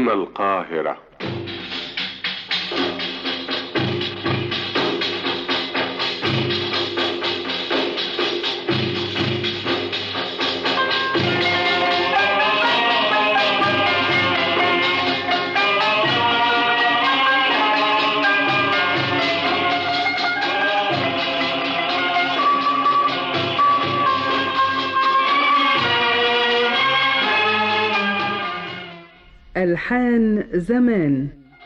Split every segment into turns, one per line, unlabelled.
هنا القاهرة
ألحان زمان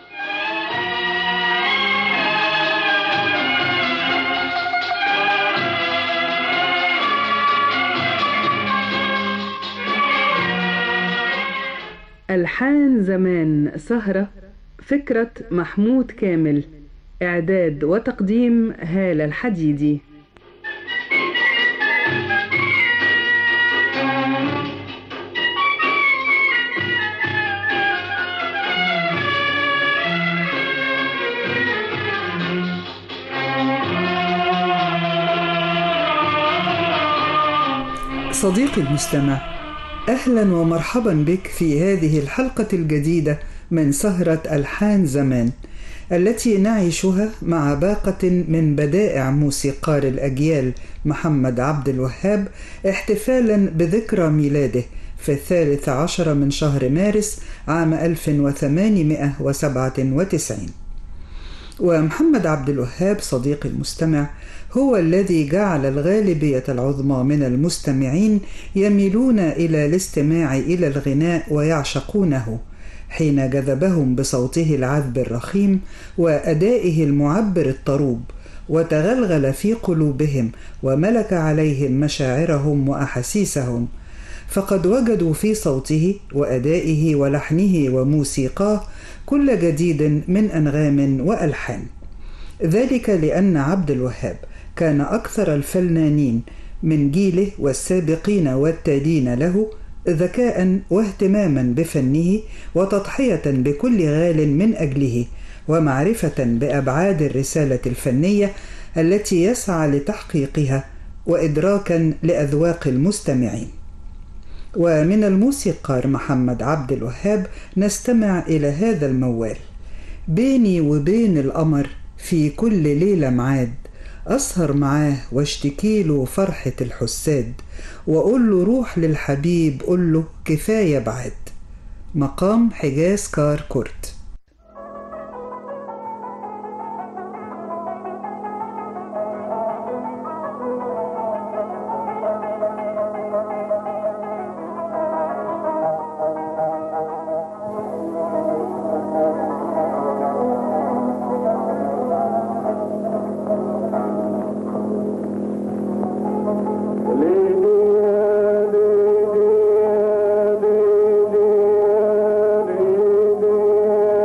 ألحان زمان سهرة فكرة محمود كامل إعداد وتقديم هالة الحديدي
صديقي المستمع اهلا ومرحبا بك في هذه الحلقه الجديده من سهره الحان زمان التي نعيشها مع باقه من بدائع موسيقار الاجيال محمد عبد الوهاب احتفالا بذكرى ميلاده في الثالث عشر من شهر مارس عام 1897 ومحمد عبد الوهاب صديقي المستمع هو الذي جعل الغالبية العظمى من المستمعين يميلون إلى الاستماع إلى الغناء ويعشقونه حين جذبهم بصوته العذب الرخيم وأدائه المعبر الطروب وتغلغل في قلوبهم وملك عليهم مشاعرهم وأحاسيسهم فقد وجدوا في صوته وأدائه ولحنه وموسيقاه كل جديد من أنغام وألحان ذلك لأن عبد الوهاب كان أكثر الفنانين من جيله والسابقين والتالين له ذكاء واهتماما بفنه وتضحية بكل غال من أجله ومعرفة بأبعاد الرسالة الفنية التي يسعى لتحقيقها وإدراكا لأذواق المستمعين. ومن الموسيقار محمد عبد الوهاب نستمع إلى هذا الموال بيني وبين القمر في كل ليلة معاد أسهر معاه واشتكيله فرحة الحساد وأقول له روح للحبيب قول له كفاية بعد مقام حجاز كار كورت
ليلي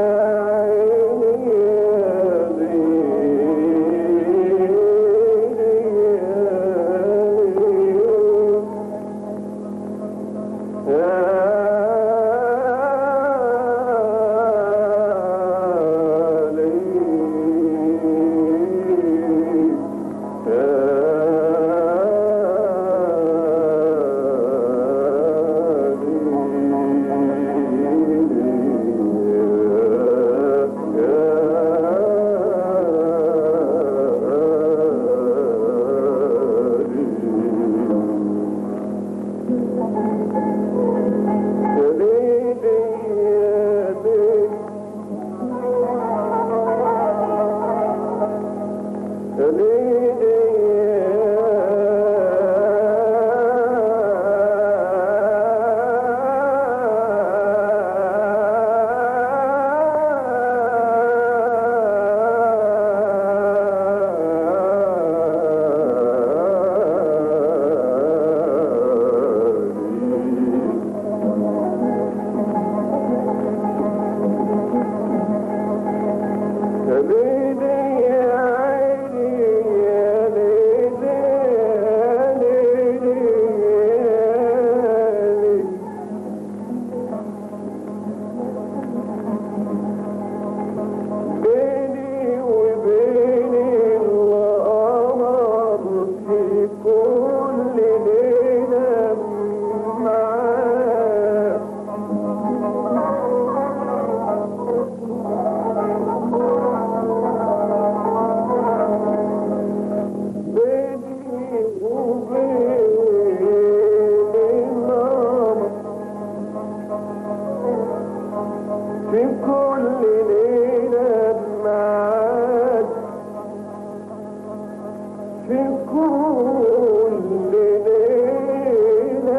في كل ليلة معاك في كل ليلة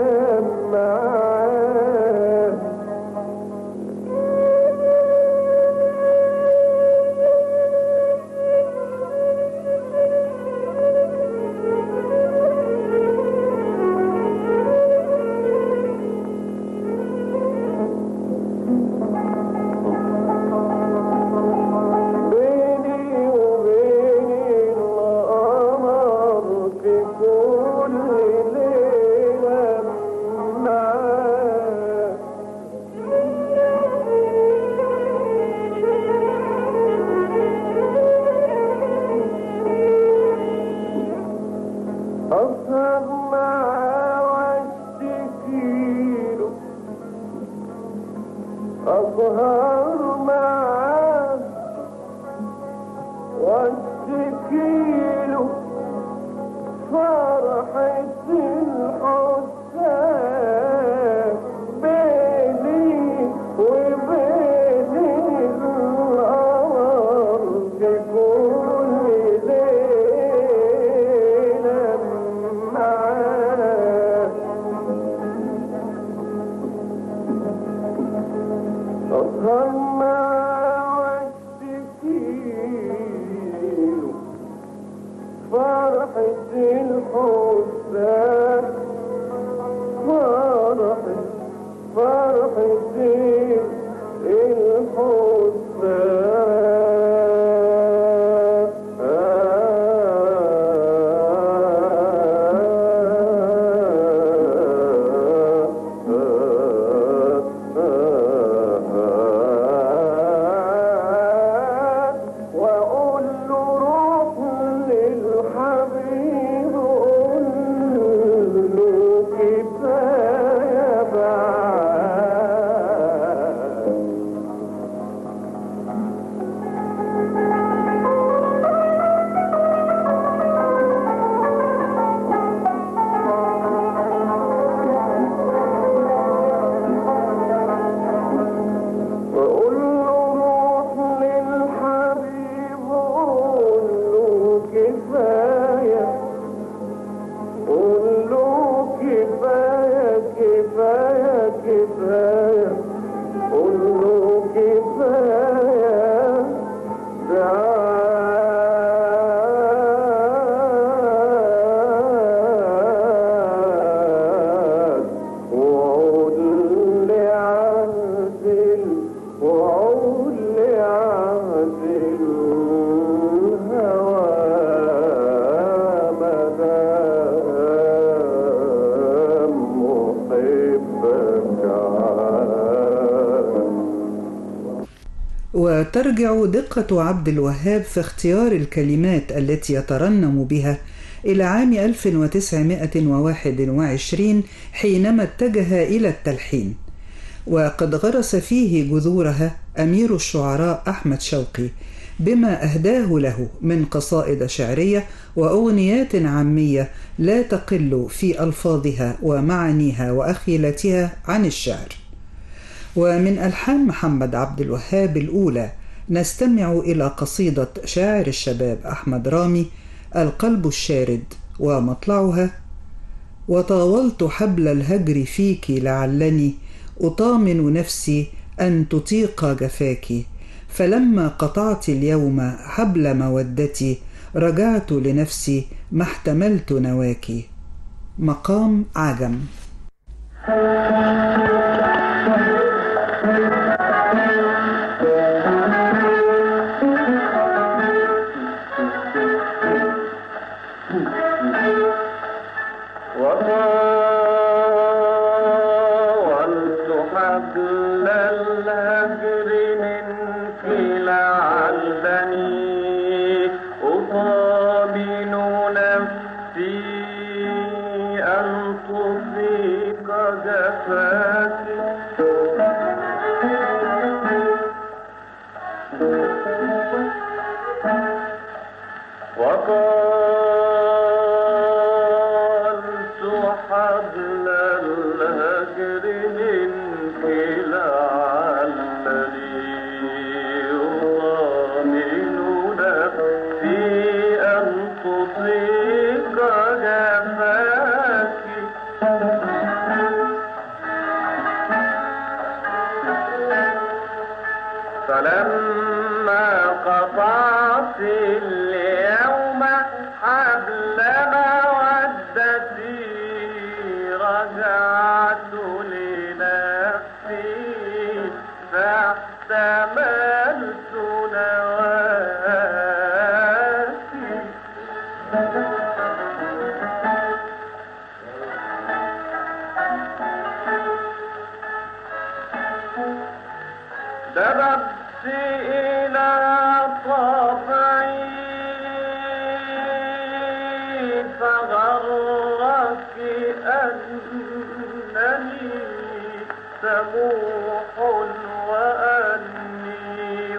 معاك بيني وبين القمر في كل ليلة معاك أسهر معاه واشتكيله أسهر معاه واشتكيله فرحة الحساب بيني وبين القمر في كل ليلة معاه أسهر معاه واشتكيله فرحة الحساب فرحة فرحة الحساب وأقول له روح للحبيب قول له كفاية بعد وقول له روح للحبيب قول له كفاية قول له كفاية كفاية كفاية قول له كفاية بعاد وعود لعزل وعود لعزل الهوى مدام محبك عاد
وترجع دقة عبد الوهاب في اختيار الكلمات التي يترنم بها إلى عام 1921 حينما اتجه إلى التلحين وقد غرس فيه جذورها أمير الشعراء أحمد شوقي بما أهداه له من قصائد شعرية وأغنيات عامية لا تقل في ألفاظها ومعانيها وأخيلتها عن الشعر ومن ألحان محمد عبد الوهاب الأولى نستمع إلى قصيدة شاعر الشباب أحمد رامي القلب الشارد ومطلعها وطاولت حبل الهجر فيك لعلني أطامن نفسي أن تطيق جفاك فلما قطعت اليوم حبل مودتي رجعت لنفسي ما احتملت نواك مقام عجم
وطاولت حبل الهجر منك لعلني أطامن نفسي أن تطيق جفاك فلما قطعت اليوم حبل مودتي رجعت لنفسي فاحتملت نواتي دببت إلى طبعي فغرك أنني سموح وأني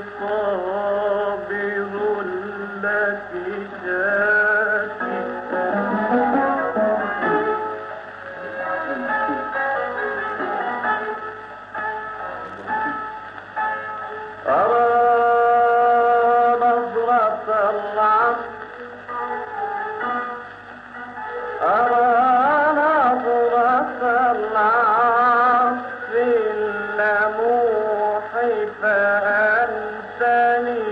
صابر لك شاكر أرى نظرة العصر أرى نظرة العصر اللموح فأنتني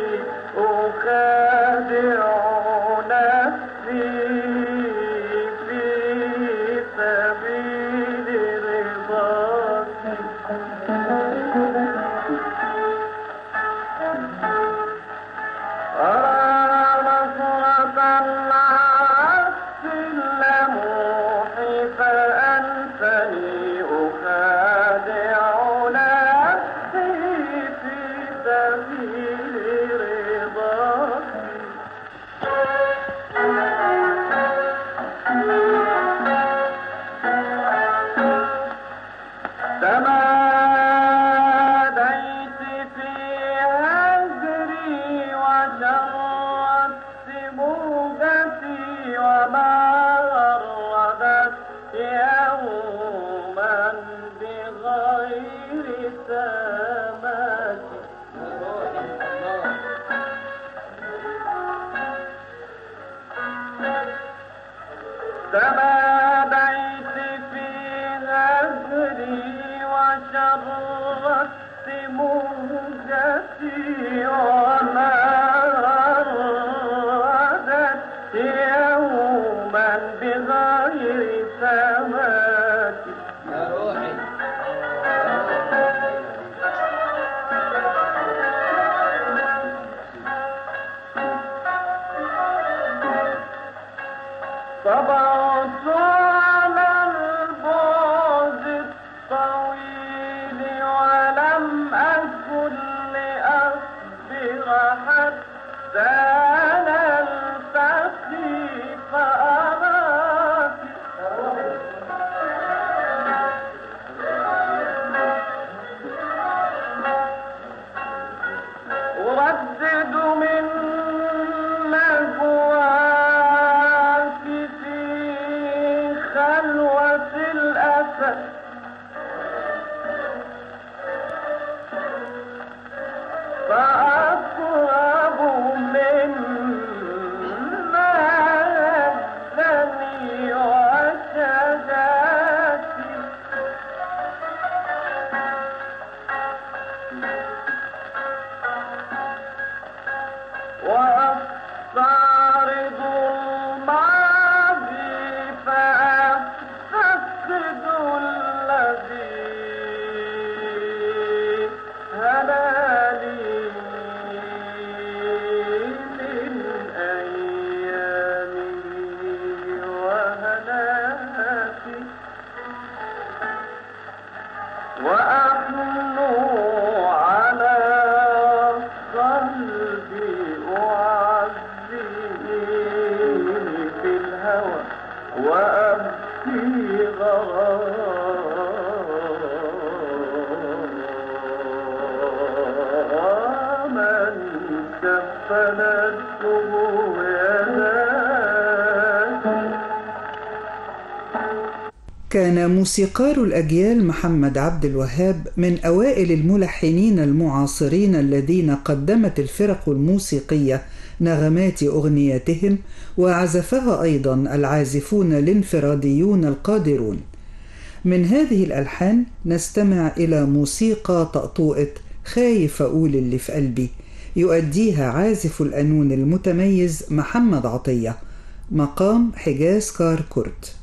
أخادع نفسي في سبيل رضاك أرى نصرة العبد اللموح فأنتني أخادع نفسي في سبيل رضاك تماديت في هجري وشردت موجتي وما غردت يوما بغير سماك تماديت في هجري وشردت موجتي وما غردت يوما بغير سماك صبرت على البعد الطويل ولم أكن لأصبر حتى نلتقي فأراك أردد من نجواك في خلوة الأسد فأقرب مما هزني وشجاكي وأستعرض الماضي فأفتقد الذي هلالي من أيامي وهلاكي وأحنو على قلبي أعزيه في الهوى وأبكي غراما كفنته يداك
كان موسيقار الأجيال محمد عبد الوهاب من أوائل الملحنين المعاصرين الذين قدمت الفرق الموسيقية نغمات أغنياتهم وعزفها أيضا العازفون الانفراديون القادرون من هذه الألحان نستمع إلى موسيقى طأطوئة خايف أقول اللي في قلبي يؤديها عازف القانون المتميز محمد عطية مقام حجاز كار كرد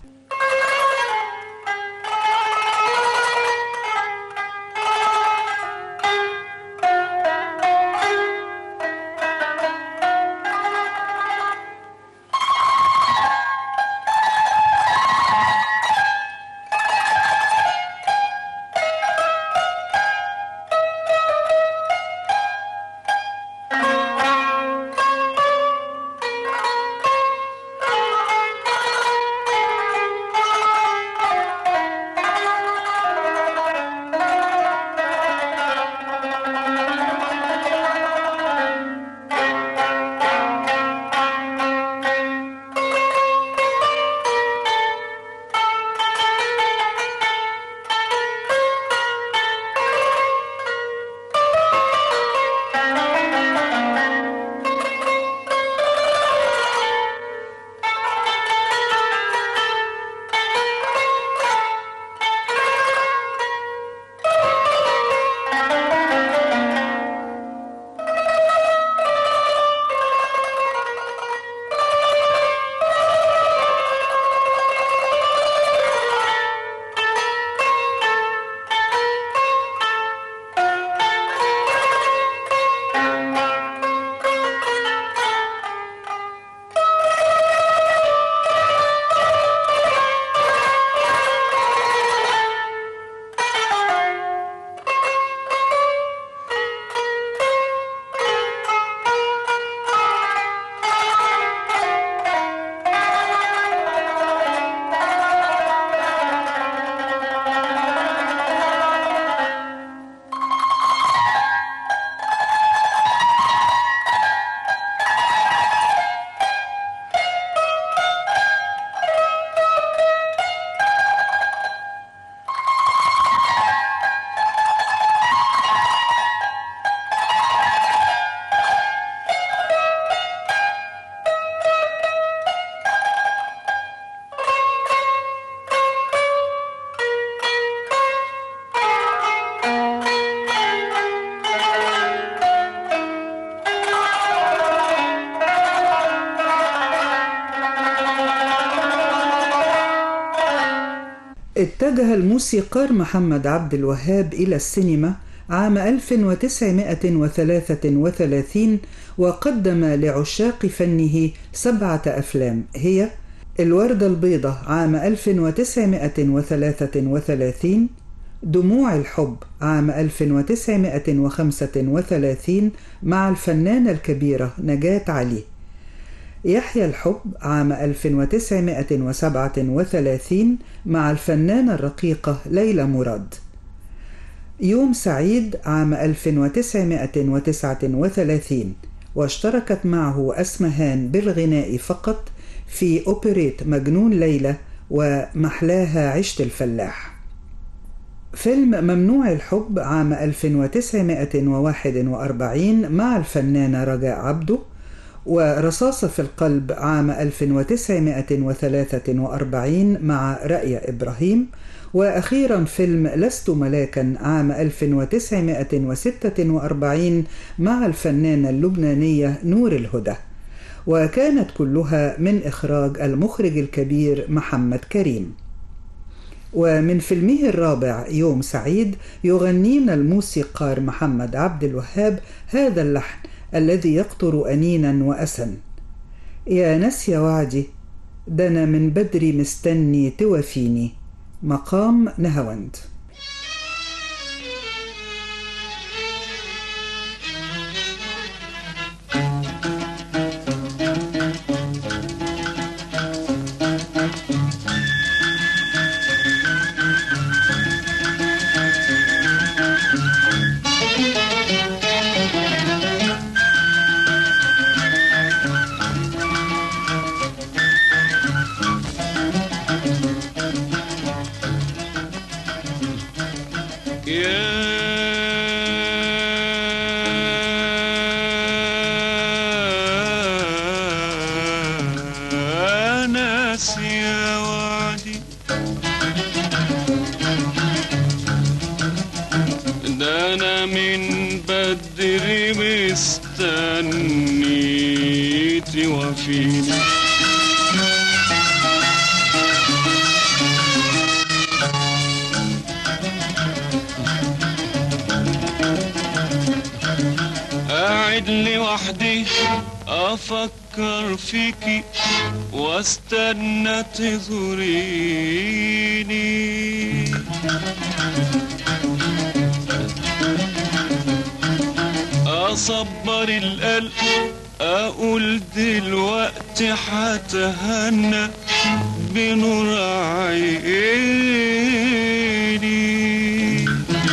اتجه الموسيقار محمد عبد الوهاب إلى السينما عام 1933 وقدم لعشاق فنه سبعة أفلام هي الوردة البيضاء عام 1933 دموع الحب عام 1935 مع الفنانة الكبيرة نجاة علي يحيى الحب عام 1937 مع الفنانة الرقيقة ليلى مراد يوم سعيد عام 1939 واشتركت معه أسمهان بالغناء فقط في أوبريت مجنون ليلى ومحلاها عشت الفلاح فيلم ممنوع الحب عام 1941 مع الفنانة رجاء عبده ورصاصة في القلب عام 1943 مع رأية إبراهيم وأخيرا فيلم لست ملاكا عام 1946 مع الفنانة اللبنانية نور الهدى وكانت كلها من إخراج المخرج الكبير محمد كريم ومن فيلمه الرابع يوم سعيد يغنينا الموسيقار محمد عبد الوهاب هذا اللحن الذي يقطر أنينا وأسا يا نسي وعدي ده أنا من بدري مستني توفيني مقام نهاوند
بدري مستني توفيني قاعد لوحدي افكر فيكي واستنى تزوريني اصبر القلب اقول دلوقتي حتهنى بنور عيني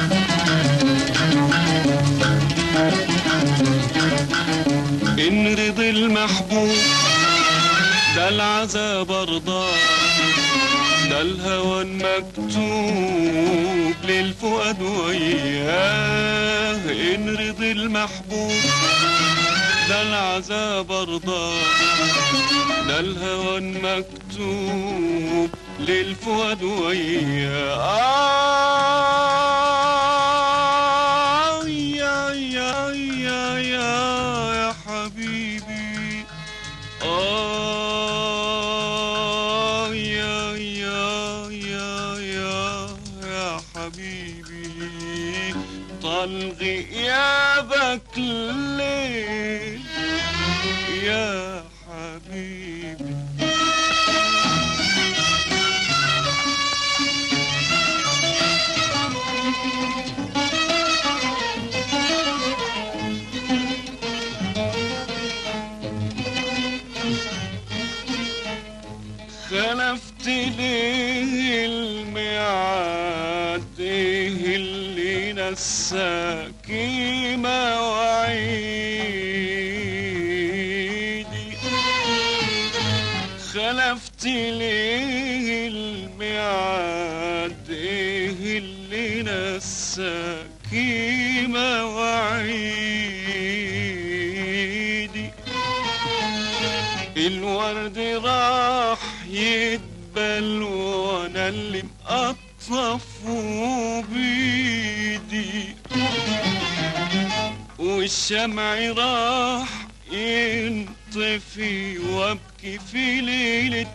إن رضي المحبوب ده العذاب أرضاه ده الهوى المكتوب للفؤاد وياه إن رضي المحبوب ده العذاب أرضاه ده الهوى المكتوب للفؤاد وياه آه يا يا يا يا يا حبيبي آه يا يا يا يا يا حبيبي طال غيابك ليه يا حبيبي خلفت ليه الميعاد ايه اللي نساكي مواعيدي خلفت ليه الميعاد ايه اللي نساكي مواعيدي الورد راح يدبل وانا اللي مقطفه بيدي والشمع راح ينطفي وابكي في ليلة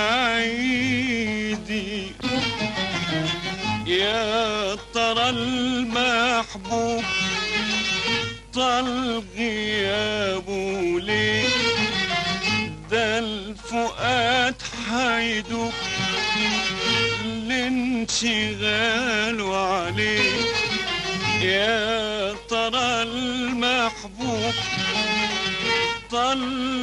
عيدي يا ترى المحبوب طال غيابه ليه ده الفؤاد حيدوب الانشغال عليه يا ترى المحبوب طال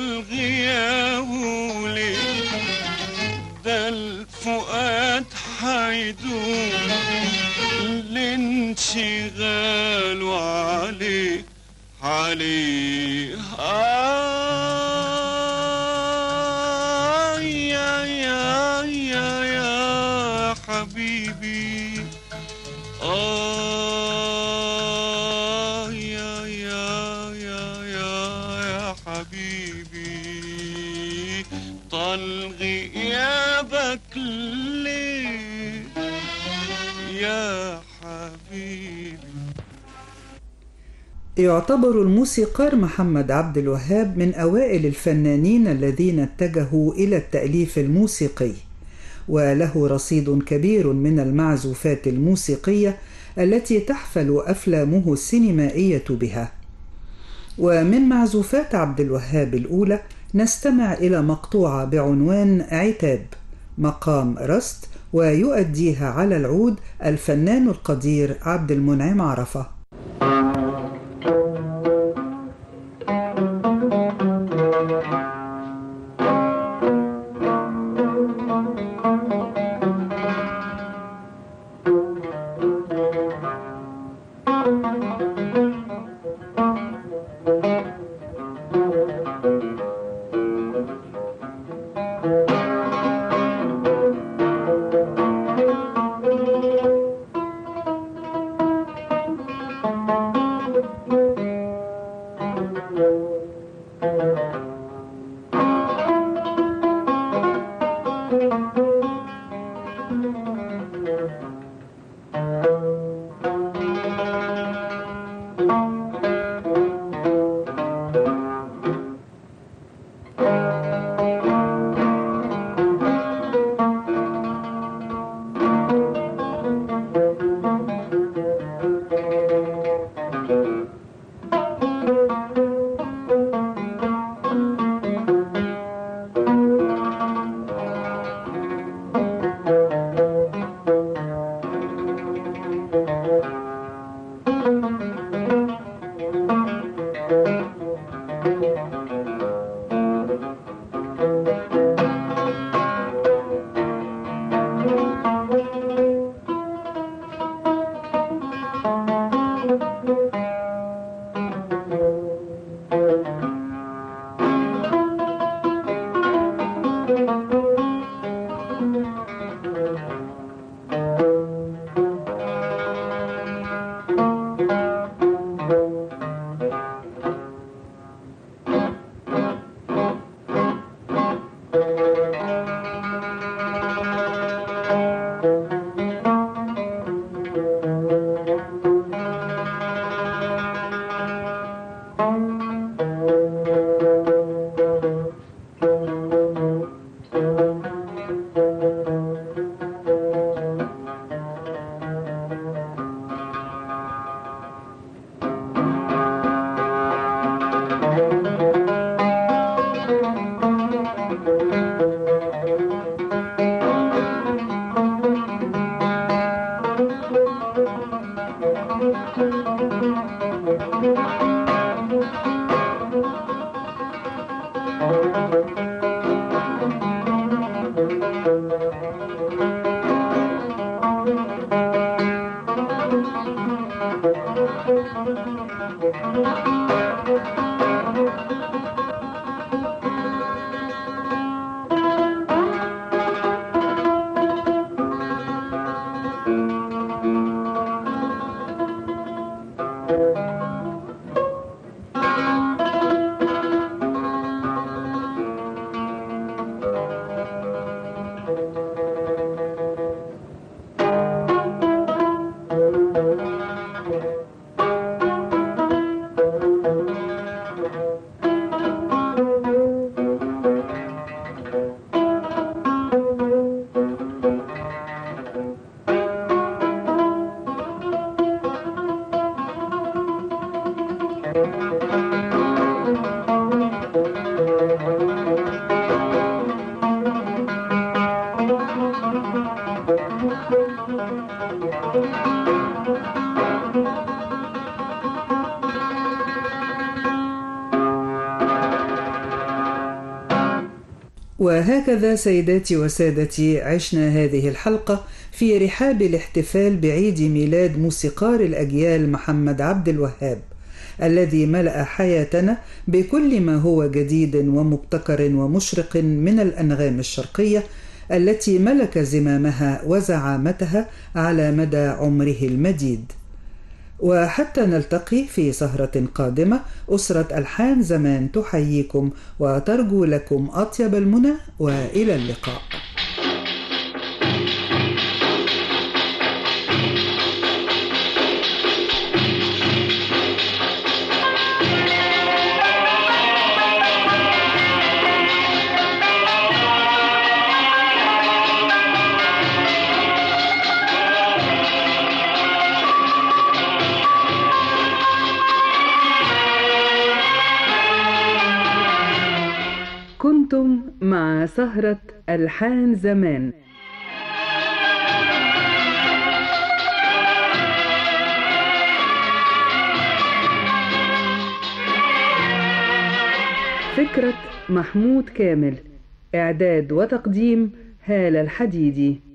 غيابه ليه ده الفؤاد حيدوب الانشغال عليه عليه آه يا يا يا يا حبيبي آه يا يا يا يا يا حبيبي طال غيابك ليه يا حبيبي
يعتبر الموسيقار محمد عبد الوهاب من أوائل الفنانين الذين اتجهوا إلى التأليف الموسيقي وله رصيد كبير من المعزوفات الموسيقية التي تحفل أفلامه السينمائية بها ومن معزوفات عبد الوهاب الأولى نستمع إلى مقطوعة بعنوان عتاب مقام رست ويؤديها على العود الفنان القدير عبد المنعم عرفه
Thank
وهكذا سيداتي وسادتي عشنا هذه الحلقة في رحاب الاحتفال بعيد ميلاد موسيقار الأجيال محمد عبد الوهاب الذي ملأ حياتنا بكل ما هو جديد ومبتكر ومشرق من الأنغام الشرقية التي ملك زمامها وزعامتها على مدى عمره المديد وحتى نلتقي في سهرة قادمة أسرة ألحان زمان تحييكم وترجو لكم أطيب المنى وإلى اللقاء
كنتم مع سهرة ألحان زمان فكرة محمود كامل إعداد وتقديم هالة الحديدي